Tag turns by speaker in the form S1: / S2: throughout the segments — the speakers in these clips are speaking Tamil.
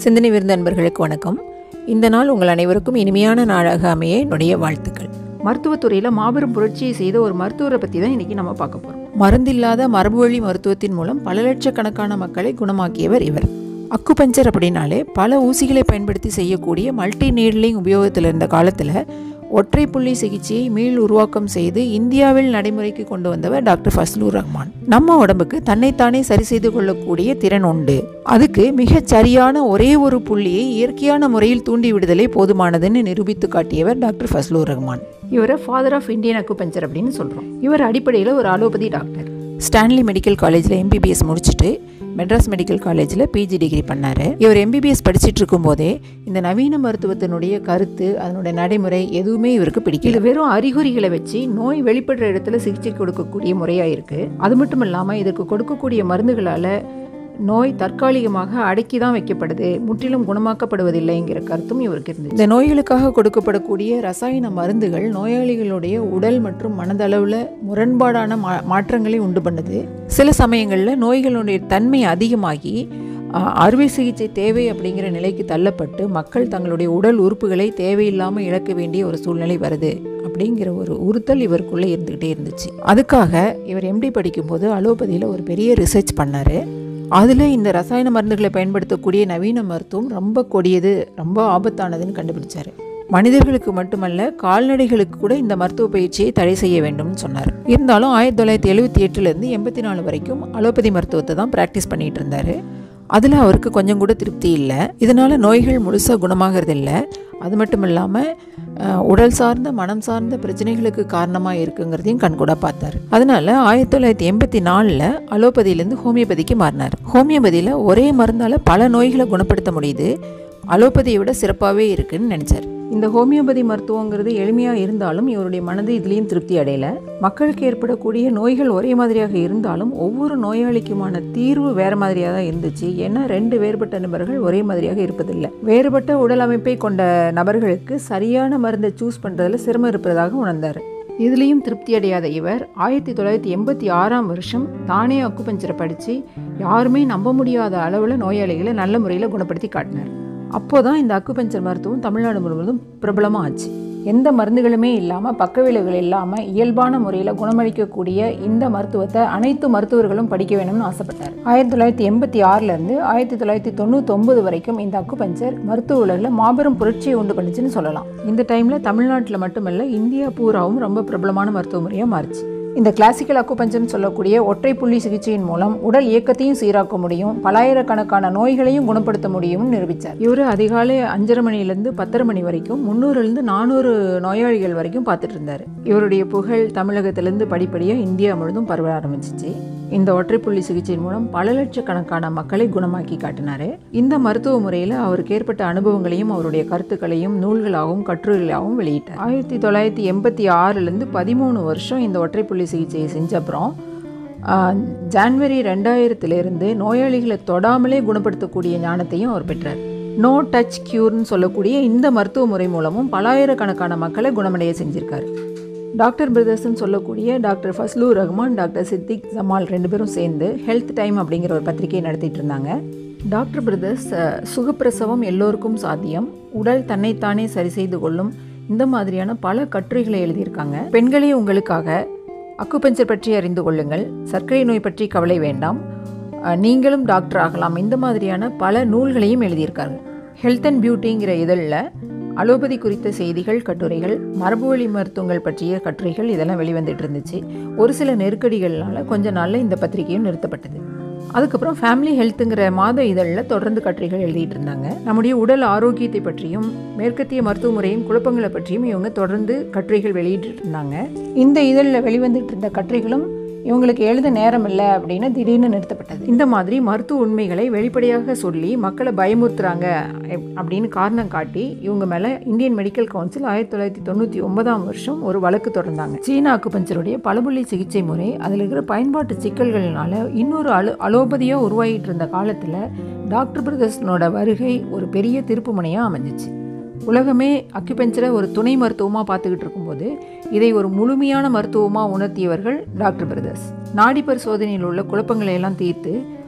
S1: சிந்தனை விருந்த நண்பர்களுக்கு வணக்கம் இந்த நாள் உங்கள் அனைவருக்கும் இனிமையான நாளாக அமைய என்னுடைய வாழ்த்துக்கள்
S2: மருத்துவத்துறையில் மாபெரும் புரட்சியை செய்த ஒரு மருத்துவரை பற்றி தான் இன்றைக்கி நம்ம பார்க்க போகிறோம்
S1: மருந்தில்லாத மரபுவழி மருத்துவத்தின் மூலம் பல லட்சக்கணக்கான மக்களை குணமாக்கியவர் இவர் அக்குபஞ்சர் அப்படின்னாலே பல ஊசிகளை பயன்படுத்தி செய்யக்கூடிய மல்டி நீட்லிங் உபயோகத்தில் இருந்த காலத்தில் ஒற்றை புள்ளி சிகிச்சையை மீள் உருவாக்கம் செய்து இந்தியாவில் நடைமுறைக்கு கொண்டு வந்தவர் டாக்டர் ஃபஸ்லூர் ரஹ்மான் நம்ம உடம்புக்கு தன்னைத்தானே சரி செய்து கொள்ளக்கூடிய திறன் உண்டு அதுக்கு மிகச் சரியான ஒரே ஒரு புள்ளியை இயற்கையான முறையில் தூண்டி விடுதலே போதுமானதுன்னு நிரூபித்து காட்டியவர் டாக்டர் ஃபஸ்லூர் ரஹ்மான்
S2: இவரை ஃபாதர் ஆஃப் இந்தியன் அக்குபஞ்சர் அப்படின்னு சொல்கிறோம் இவர் அடிப்படையில் ஒரு அலோபதி டாக்டர்
S1: ஸ்டான்லி மெடிக்கல் காலேஜில் எம்பிபிஎஸ் முடிச்சுட்டு மெட்ராஸ் மெடிக்கல் காலேஜில் பிஜி டிகிரி பண்ணார் இவர் எம்பிபிஎஸ் படிச்சுட்டு இருக்கும்போதே இந்த நவீன மருத்துவத்தினுடைய கருத்து அதனுடைய நடைமுறை எதுவுமே இவருக்கு பிடிக்கல
S2: இது வெறும் அறிகுறிகளை வச்சு நோய் வெளிப்படுற இடத்துல சிகிச்சை கொடுக்கக்கூடிய முறையாக இருக்குது அது மட்டும் இல்லாமல் இதுக்கு கொடுக்கக்கூடிய மருந்துகளால் நோய் தற்காலிகமாக அடக்கி தான் வைக்கப்படுது முற்றிலும் குணமாக்கப்படுவதில்லைங்கிற கருத்தும் இவருக்கு இருந்துச்சு
S1: இந்த நோய்களுக்காக கொடுக்கப்படக்கூடிய ரசாயன மருந்துகள் நோயாளிகளுடைய உடல் மற்றும் மனதளவில் முரண்பாடான மா மாற்றங்களை உண்டு பண்ணுது சில சமயங்களில் நோய்களுடைய தன்மை அதிகமாகி அ, அறுவை சிகிச்சை தேவை அப்படிங்கிற நிலைக்கு தள்ளப்பட்டு மக்கள் தங்களுடைய உடல் உறுப்புகளை தேவையில்லாமல் இழக்க வேண்டிய ஒரு சூழ்நிலை வருது அப்படிங்கிற ஒரு உறுத்தல் இவருக்குள்ளே இருந்துக்கிட்டே இருந்துச்சு அதுக்காக இவர் எம்டி படிக்கும்போது அலோபதியில் ஒரு பெரிய ரிசர்ச் பண்ணார் அதில் இந்த ரசாயன மருந்துகளை பயன்படுத்தக்கூடிய நவீன மருத்துவம் ரொம்ப கொடியது ரொம்ப ஆபத்தானதுன்னு கண்டுபிடிச்சாரு மனிதர்களுக்கு மட்டுமல்ல கால்நடைகளுக்கு கூட இந்த மருத்துவ பயிற்சியை தடை செய்ய வேண்டும்னு சொன்னார் இருந்தாலும் ஆயிரத்தி தொள்ளாயிரத்தி எழுபத்தி எட்டுலேருந்து எண்பத்தி நாலு வரைக்கும் அலோபதி மருத்துவத்தை தான் ப்ராக்டிஸ் பண்ணிட்டு இருந்தார் அதில் அவருக்கு கொஞ்சம் கூட திருப்தி இல்லை இதனால் நோய்கள் முழுசாக குணமாகிறது இல்லை அது மட்டும் இல்லாமல் உடல் சார்ந்த மனம் சார்ந்த பிரச்சனைகளுக்கு காரணமாக இருக்குங்கிறதையும் கண்கூட பார்த்தாரு அதனால ஆயிரத்தி தொள்ளாயிரத்தி எண்பத்தி நாலில் அலோபதியிலேருந்து ஹோமியோபதிக்கு மாறினார் ஹோமியோபதியில் ஒரே மருந்தால் பல நோய்களை குணப்படுத்த முடியுது அலோபதியை விட சிறப்பாகவே இருக்குன்னு நினச்சார்
S2: இந்த ஹோமியோபதி மருத்துவங்கிறது எளிமையாக இருந்தாலும் இவருடைய மனது இதுலேயும் திருப்தி அடையல மக்களுக்கு ஏற்படக்கூடிய நோய்கள் ஒரே மாதிரியாக இருந்தாலும் ஒவ்வொரு நோயாளிக்குமான தீர்வு வேறு மாதிரியாக தான் இருந்துச்சு ஏன்னா ரெண்டு வேறுபட்ட நபர்கள் ஒரே மாதிரியாக இருப்பதில்லை வேறுபட்ட உடல் அமைப்பை கொண்ட நபர்களுக்கு சரியான மருந்தை சூஸ் பண்ணுறதுல சிரமம் இருப்பதாக உணர்ந்தார் இதுலேயும் திருப்தி அடையாத இவர் ஆயிரத்தி தொள்ளாயிரத்தி எண்பத்தி ஆறாம் வருஷம் தானே அக்குபஞ்சரை படித்து யாருமே நம்ப முடியாத அளவில் நோயாளிகளை நல்ல முறையில் குணப்படுத்தி காட்டினார் அப்போதான் இந்த அக்குபஞ்சர் மருத்துவம் தமிழ்நாடு முழுவதும் பிரபலமாக ஆச்சு எந்த மருந்துகளுமே இல்லாமல் பக்கவிளைவுகள் இல்லாமல் இயல்பான முறையில் குணமளிக்கக்கூடிய இந்த மருத்துவத்தை அனைத்து மருத்துவர்களும் படிக்க வேணும்னு ஆசைப்பட்டார் ஆயிரத்தி தொள்ளாயிரத்தி எண்பத்தி ஆறிலேருந்து ஆயிரத்தி தொள்ளாயிரத்தி தொண்ணூத்தொம்பது வரைக்கும் இந்த அக்குபஞ்சர் மருத்துவ உலகில் மாபெரும் புரட்சியை உண்டு பண்ணுச்சுன்னு சொல்லலாம் இந்த டைமில் தமிழ்நாட்டில் மட்டுமல்ல இந்தியா பூராவும் ரொம்ப பிரபலமான மருத்துவ முறையாக மாறிச்சு இந்த கிளாசிக்கல் அக்குபஞ்சர்னு சொல்லக்கூடிய ஒற்றை புள்ளி சிகிச்சையின் மூலம் உடல் இயக்கத்தையும் சீராக்க முடியும் பலாயிரக்கணக்கான நோய்களையும் குணப்படுத்த முடியும்னு நிரூபித்தார் இவர் அதிகாலை அஞ்சரை மணிலேருந்து பத்தரை மணி வரைக்கும் முந்நூறுலேருந்து நானூறு நோயாளிகள் வரைக்கும் பார்த்துட்டு இருந்தார் இவருடைய புகழ் தமிழகத்திலேருந்து படிப்படியாக இந்தியா முழுதும் பரவ ஆரம்பிச்சிச்சு இந்த ஒற்றை புள்ளி சிகிச்சையின் மூலம் பல லட்சக்கணக்கான மக்களை குணமாக்கி காட்டினார் இந்த மருத்துவ முறையில் அவருக்கு ஏற்பட்ட அனுபவங்களையும் அவருடைய கருத்துக்களையும் நூல்களாகவும் கட்டுரைகளாகவும் வெளியிட்டார் ஆயிரத்தி தொள்ளாயிரத்தி எண்பத்தி ஆறுலேருந்து பதிமூணு வருஷம் இந்த ஒற்றை புள்ளி சிகிச்சையை செஞ்ச அப்புறம் ஆஹ், ஜான்வரி ரெண்டாயிரத்திலிருந்து நோயாளிகளை தொடாமலே குணப்படுத்தக்கூடிய ஞானத்தையும் அவர் பெற்றார் நோ டச் கியூர்னு சொல்லக்கூடிய இந்த மருத்துவ முறை மூலமும் பலாயிரக்கணக்கான மக்களை குணமடைய செஞ்சிருக்காரு டாக்டர் பிரதர்ஸ்னு சொல்லக்கூடிய டாக்டர் ஃபஸ்லூ ரஹ்மான் டாக்டர் சித்திக் ஜமால் ரெண்டு பேரும் சேர்ந்து ஹெல்த் டைம் அப்படிங்கிற ஒரு பத்திரிகையை நடத்திட்டு இருந்தாங்க டாக்டர் பிரதர்ஸ் அஹ், சுகப்பிரசவம் எல்லோருக்கும் சாத்தியம் உடல் தன்னைத்தானே சரி செய்து கொள்ளும் இந்த மாதிரியான பல கட்டுரைகளை எழுதியிருக்காங்க பெண்களே உங்களுக்காக அக்குபஞ்சர் பற்றி அறிந்து கொள்ளுங்கள் சர்க்கரை நோய் பற்றி கவலை வேண்டாம் அஹ், நீங்களும் டாக்டர் ஆகலாம் இந்த மாதிரியான பல நூல்களையும் எழுதியிருக்காங்க ஹெல்த் அண்ட் பியூட்டிங்கிற இதழில் அலோபதி குறித்த செய்திகள் கட்டுரைகள் மரபுவழி மருத்துவங்கள் பற்றிய கட்டுரைகள் இதெல்லாம் வெளிவந்துட்டு இருந்துச்சு ஒரு சில நெருக்கடிகள்னால கொஞ்ச நாளில் இந்த பத்திரிகையும் நிறுத்தப்பட்டது அதுக்கப்புறம் ஃபேமிலி ஹெல்த்துங்கிற மாத இதழில் தொடர்ந்து கட்டுரைகள் எழுதிட்டு இருந்தாங்க நம்முடைய உடல் ஆரோக்கியத்தை பற்றியும் மேற்கத்திய மருத்துவ முறையும் குழப்பங்களை பற்றியும் இவங்க தொடர்ந்து கட்டுரைகள் வெளியிட்டு இருந்தாங்க இந்த இதழில் வெளிவந்துட்டு இருந்த கட்டுரைகளும் இவங்களுக்கு எழுத நேரம் இல்லை அப்படின்னு திடீர்னு நிறுத்தப்பட்டது இந்த மாதிரி மருத்துவ உண்மைகளை வெளிப்படையாக சொல்லி மக்களை பயமுறுத்துறாங்க எப்- அப்படின்னு காரணம் காட்டி இவங்க மேலே இந்தியன் மெடிக்கல் கவுன்சில் ஆயிரத்தி தொள்ளாயிரத்தி தொண்ணூற்றி ஒன்பதாம் வருஷம் ஒரு வழக்கு தொடர்ந்தாங்க சீன அக்குபஞ்சருடைய பலபுள்ளி சிகிச்சை முறை அதில் இருக்கிற பயன்பாட்டு சிக்கல்கள்னால இன்னொரு அலோ அலோபதியாக உருவாகிட்டு இருந்த காலத்தில் டாக்டர் பிரதர்ஸ்னோட வருகை ஒரு பெரிய திருப்பு முனையாக அமைஞ்சிச்சு உலகமே அக்குபெஞ்சரை ஒரு துணை மருத்துவமாக பார்த்துக்கிட்டு இருக்கும்போது இதை ஒரு முழுமையான மருத்துவமாக உணர்த்தியவர்கள் டாக்டர் பிரதர்ஸ் நாடி பரிசோதனையில் உள்ள குழப்பங்களை எல்லாம் தீர்த்து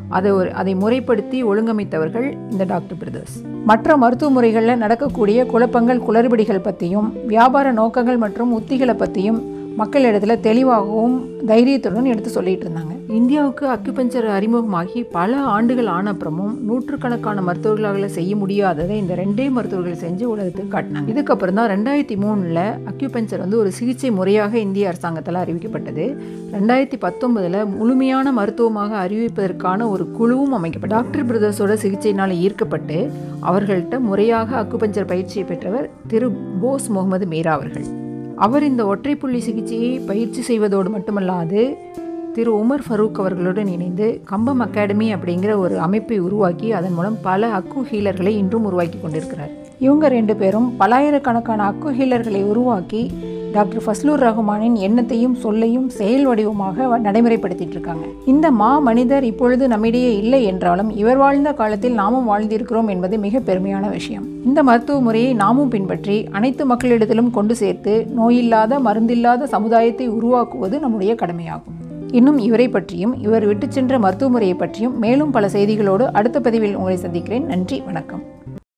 S2: அதை ஒரு அதை முறைப்படுத்தி ஒழுங்கமைத்தவர்கள் இந்த டாக்டர் பிரதர்ஸ் மற்ற மருத்துவ முறைகளில் நடக்கக்கூடிய குழப்பங்கள் குளறுபடிகள் பற்றியும் வியாபார நோக்கங்கள் மற்றும் உத்திகளை பற்றியும் மக்களிடத்தில் தெளிவாகவும் தைரியத்துடன் எடுத்து சொல்லிட்டு இருந்தாங்க இந்தியாவுக்கு அக்குபஞ்சர் அறிமுகமாகி பல ஆண்டுகள் ஆன அப்புறமும் நூற்றுக்கணக்கான மருத்துவர்களால் செய்ய முடியாததை இந்த ரெண்டே மருத்துவர்கள் செஞ்சு உலகத்துக்கு காட்டினாங்க இதுக்கப்புறம் தான் ரெண்டாயிரத்தி மூணில் அக்யூபஞ்சர் வந்து ஒரு சிகிச்சை முறையாக இந்திய அரசாங்கத்தால் அறிவிக்கப்பட்டது ரெண்டாயிரத்தி பத்தொன்பதில் முழுமையான மருத்துவமாக அறிவிப்பதற்கான ஒரு குழுவும் அமைக்கப்பட்டது டாக்டர் பிரதர்ஸோட சிகிச்சையினால் ஈர்க்கப்பட்டு அவர்கள்ட்ட முறையாக அக்குபஞ்சர் பயிற்சியை பெற்றவர் திரு போஸ் முகமது மீரா அவர்கள் அவர் இந்த ஒற்றைப்புள்ளி சிகிச்சையை பயிற்சி செய்வதோடு மட்டுமல்லாது திரு உமர் ஃபரூக் அவர்களுடன் இணைந்து கம்பம் அகாடமி அப்படிங்கிற ஒரு அமைப்பை உருவாக்கி அதன் மூலம் பல அக்கு ஹீலர்களை இன்றும் உருவாக்கி கொண்டிருக்கிறார் இவங்க ரெண்டு பேரும் பலாயிரக்கணக்கான அக்கு ஹீலர்களை உருவாக்கி டாக்டர் ஃபஸ்லூர் ரஹ்மானின் எண்ணத்தையும் சொல்லையும் செயல் வடிவமாக வ- நடைமுறைப்படுத்திட்டு இருக்காங்க இந்த மா மனிதர் இப்பொழுது நம்மிடையே இல்லை என்றாலும் இவர் வாழ்ந்த காலத்தில் நாமும் வாழ்ந்திருக்கிறோம் என்பது மிக பெருமையான விஷயம் இந்த மருத்துவ முறையை நாமும் பின்பற்றி அனைத்து மக்களிடத்திலும் கொண்டு சேர்த்து நோயில்லாத மருந்தில்லாத சமுதாயத்தை உருவாக்குவது நம்முடைய கடமையாகும் இன்னும் இவரை பற்றியும் இவர் விட்டுச் சென்ற மருத்துவ முறையை பற்றியும் மேலும் பல செய்திகளோடு அடுத்த பதிவில் உங்களை சந்திக்கிறேன் நன்றி வணக்கம்